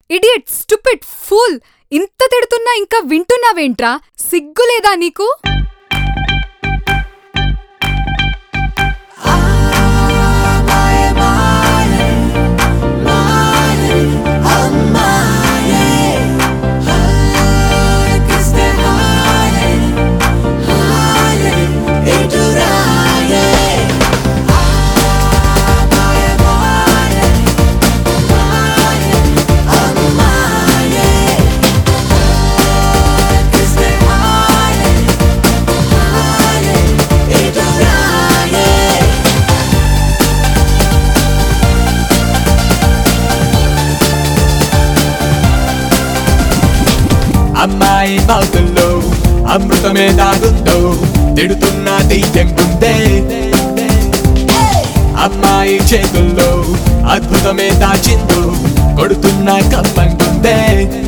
idiot stupid pool ఇంత తిడుతున్నా ఇంకా వింటున్నావేంట్రా సిగ్గులేదా నీకు అమ్మాయి బాగుల్లో అమృతమే దాగుందో తిడుతున్న దెయ్యం గుందే అమ్మాయి చేతుల్లో అద్భుతమే దాచిందో కొడుతున్న కప్పంగుందే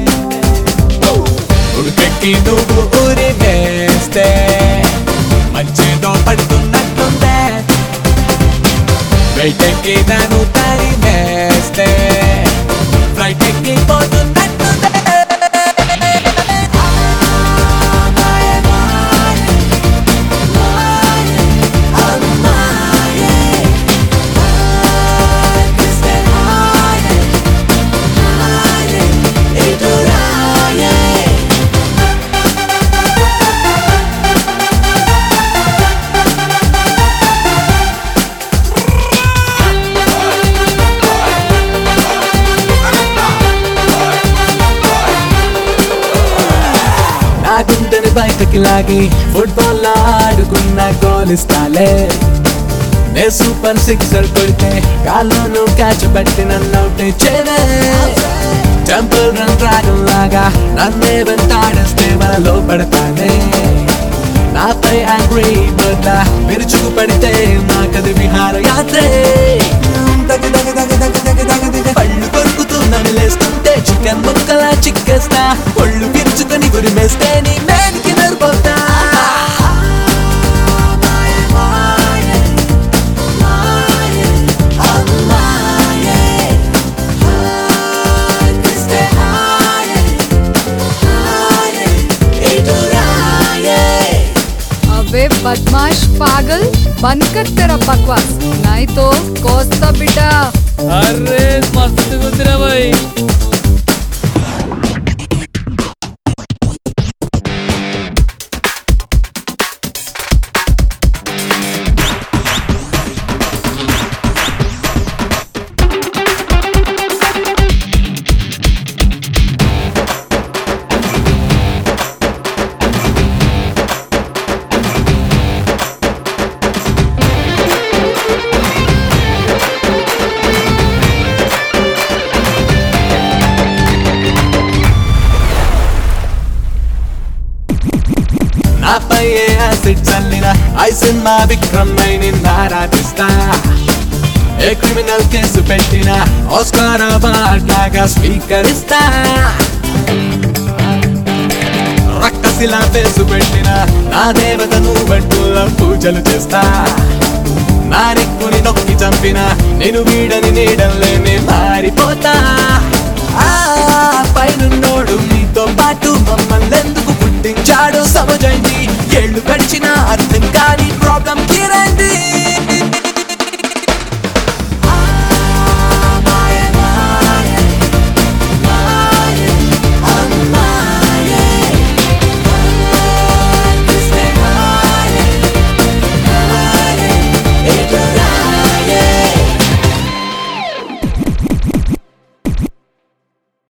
ఉడికెక్కి నువ్వు ఊరి వేస్తే మంచిదో పడుతున్నట్టుందే బయటెక్కి నన్ను తరిమేస్తే ఫ్లైట్ ఎక్కి పోతున్నట్టుందే నా గుండెని బయటకి లాగి ఫుట్బాల్ ఆడుకున్న గోల్ ఇస్తాలే నే సూపర్ సిక్సర్ కొడితే కాళ్ళను క్యాచ్ పెట్టి నన్ను అవుట్ చేయలే టెంపుల్ రన్ డ్రాగన్ లాగా నన్నే వెంటాడేస్తే మనలో పడతానే నాపై యాంగ్రీ బర్డ్ విరుచుకు పడితే నాకది విహార యాత్రే దగ దగ దగ దగ దగ దగ దగ పళ్ళు కొరుకుతూ నమిలేస్తుంటే చికెన్ ముక్కలా చిక్కేస్తా ఒళ్ళు విరుచుకొని గురిమేస్తే నీ మేనికి నరిపోతా अबे बदमाश पागल बंद कर तेरा बकवास नहीं तो कोस्ता बेटा अरे मस्त गुजरा भाई నాపై ఏ యాసిడ్ చల్లిన ఐ సినిమా విక్రమ్ నిన్ను ఆరాధిస్తా ఏ క్రిమినల్ కేసు పెట్టిన ఆస్కార్ అవార్డ్ లాగా స్వీకరిస్తా రక్కసిలా పేసు పెట్టిన నా దేవతను బంటుల పూజలు చేస్తా నా నెక్కుని నొక్కి చంపిన నేను వీడని నీడల్లేనే మారిపోతా